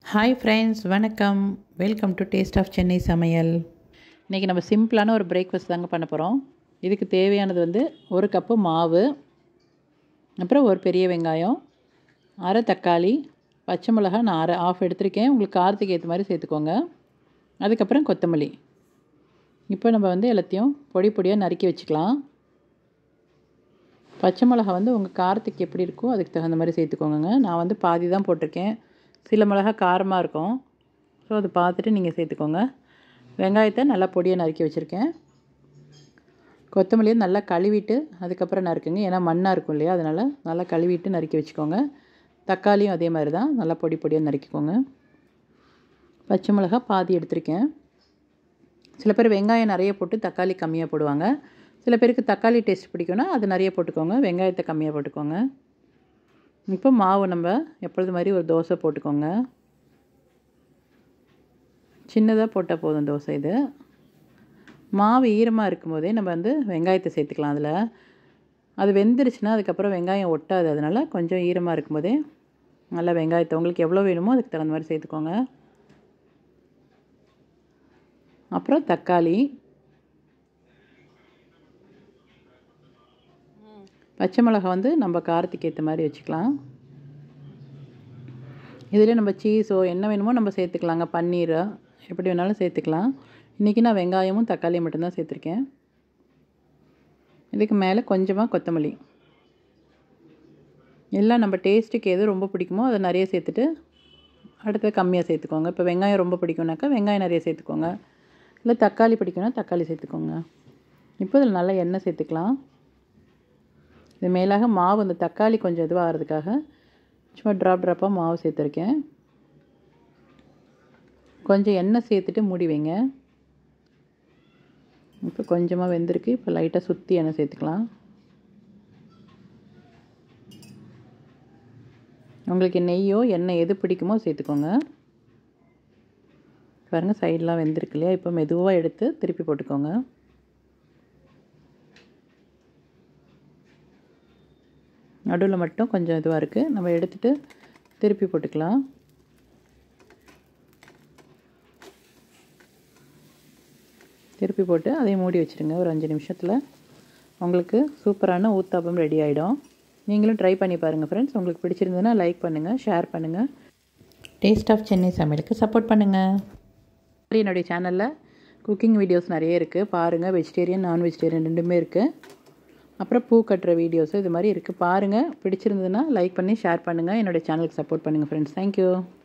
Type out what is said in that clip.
hi friends வணக்கம் welcome to taste of Chennai சமையல் இன்றைக்கி நம்ம சிம்பிளான ஒரு பிரேக்ஃபாஸ்ட் தாங்க பண்ண போகிறோம் இதுக்கு தேவையானது வந்து ஒரு கப்பு மாவு அப்புறம் ஒரு பெரிய வெங்காயம் அரை தக்காளி பச்சை மிளகா நான் அரை ஆஃப் எடுத்திருக்கேன் உங்களுக்கு காரத்துக்கு ஏற்ற மாதிரி சேர்த்துக்கோங்க அதுக்கப்புறம் கொத்தமல்லி இப்போ நம்ம வந்து எல்லாத்தையும் பொடி பொடியாக நறுக்கி வச்சுக்கலாம் பச்சை மிளகா வந்து உங்கள் காரத்துக்கு எப்படி இருக்கோ அதுக்கு தகுந்த மாதிரி சேர்த்துக்கோங்க நான் வந்து பாதி தான் போட்டிருக்கேன் சில மிளகா காரமாக இருக்கும் ஸோ அதை பார்த்துட்டு நீங்கள் சேர்த்துக்கோங்க வெங்காயத்தை நல்லா பொடியாக நறுக்கி வச்சுருக்கேன் கொத்தமல்லியை நல்லா கழுவிட்டு அதுக்கப்புறம் நறுக்குங்க ஏன்னா மண்ணாக இருக்கும் இல்லையா அதனால் நல்லா கழுவிட்டு நறுக்கி வச்சுக்கோங்க தக்காளியும் அதே மாதிரி தான் நல்லா பொடி பொடியாக நறுக்கிக்கோங்க பச்சை மிளகா பாதி எடுத்திருக்கேன் சில பேர் வெங்காயம் நிறைய போட்டு தக்காளி கம்மியாக போடுவாங்க சில பேருக்கு தக்காளி டேஸ்ட் பிடிக்கும்னா அது நிறைய போட்டுக்கோங்க வெங்காயத்தை கம்மியாக போட்டுக்கோங்க இப்போ மாவு நம்ம எப்பொழுது மாதிரி ஒரு தோசை போட்டுக்கோங்க சின்னதாக போட்டால் போதும் தோசை இது மாவு ஈரமாக இருக்கும்போதே நம்ம வந்து வெங்காயத்தை சேர்த்துக்கலாம் அதில் அது வெந்துருச்சுன்னா அதுக்கப்புறம் வெங்காயம் ஒட்டாது அதனால் கொஞ்சம் ஈரமாக இருக்கும்போதே நல்லா வெங்காயத்தை உங்களுக்கு எவ்வளோ வேணுமோ அதுக்கு தகுந்த மாதிரி சேர்த்துக்கோங்க அப்புறம் தக்காளி பச்சை மிளகா வந்து நம்ம காரத்துக்கு ஏற்ற மாதிரி வச்சுக்கலாம் இதில் நம்ம சீஸோ என்ன வேணுமோ நம்ம சேர்த்துக்கலாங்க பன்னீரோ எப்படி வேணாலும் சேர்த்துக்கலாம் இன்றைக்கி நான் வெங்காயமும் தக்காளியும் மட்டும்தான் சேர்த்துருக்கேன் இதுக்கு மேலே கொஞ்சமாக கொத்தமல்லி எல்லாம் நம்ம டேஸ்ட்டுக்கு எது ரொம்ப பிடிக்குமோ அதை நிறைய சேர்த்துட்டு அடுத்தது கம்மியாக சேர்த்துக்கோங்க இப்போ வெங்காயம் ரொம்ப பிடிக்கும்னாக்கா வெங்காயம் நிறைய சேர்த்துக்கோங்க இல்லை தக்காளி பிடிக்கும்னா தக்காளி சேர்த்துக்கோங்க இப்போ இதில் நல்லா எண்ணெய் சேர்த்துக்கலாம் இது மேலாக மாவு இந்த தக்காளி கொஞ்சம் இதுவாகிறதுக்காக சும்மா ட்ராப் ட்ராப்பாக மாவு சேர்த்துருக்கேன் கொஞ்சம் எண்ணெய் சேர்த்துட்டு மூடி வைங்க இப்போ கொஞ்சமாக வெந்திருக்கு இப்போ லைட்டாக சுற்றி எண்ணெய் சேர்த்துக்கலாம் உங்களுக்கு நெய்யோ எண்ணெய் எது பிடிக்குமோ சேர்த்துக்கோங்க பாருங்கள் சைடெலாம் வெந்திருக்கு இல்லையா இப்போ மெதுவாக எடுத்து திருப்பி போட்டுக்கோங்க நடுவில் மட்டும் கொஞ்சம் இதுவாக இருக்குது நம்ம எடுத்துகிட்டு திருப்பி போட்டுக்கலாம் திருப்பி போட்டு அதையும் மூடி வச்சுருங்க ஒரு அஞ்சு நிமிஷத்தில் உங்களுக்கு சூப்பரான ஊத்தாப்பம் ரெடி ஆகிடும் நீங்களும் ட்ரை பண்ணி பாருங்கள் ஃப்ரெண்ட்ஸ் உங்களுக்கு பிடிச்சிருந்ததுன்னா லைக் பண்ணுங்கள் ஷேர் பண்ணுங்கள் டேஸ்ட் ஆஃப் சென்னை சமையலுக்கு சப்போர்ட் பண்ணுங்கள் என்னுடைய சேனலில் குக்கிங் வீடியோஸ் நிறைய இருக்குது பாருங்கள் வெஜிடேரியன் நான் வெஜிடேரியன் ரெண்டுமே இருக்குது அப்புறம் பூ கட்டுற வீடியோஸு இது மாதிரி இருக்குது பாருங்கள் பிடிச்சிருந்ததுன்னா லைக் பண்ணி ஷேர் பண்ணுங்கள் என்னுடைய சேனலுக்கு சப்போர்ட் பண்ணுங்கள் ஃப்ரெண்ட்ஸ் தேங்க்யூ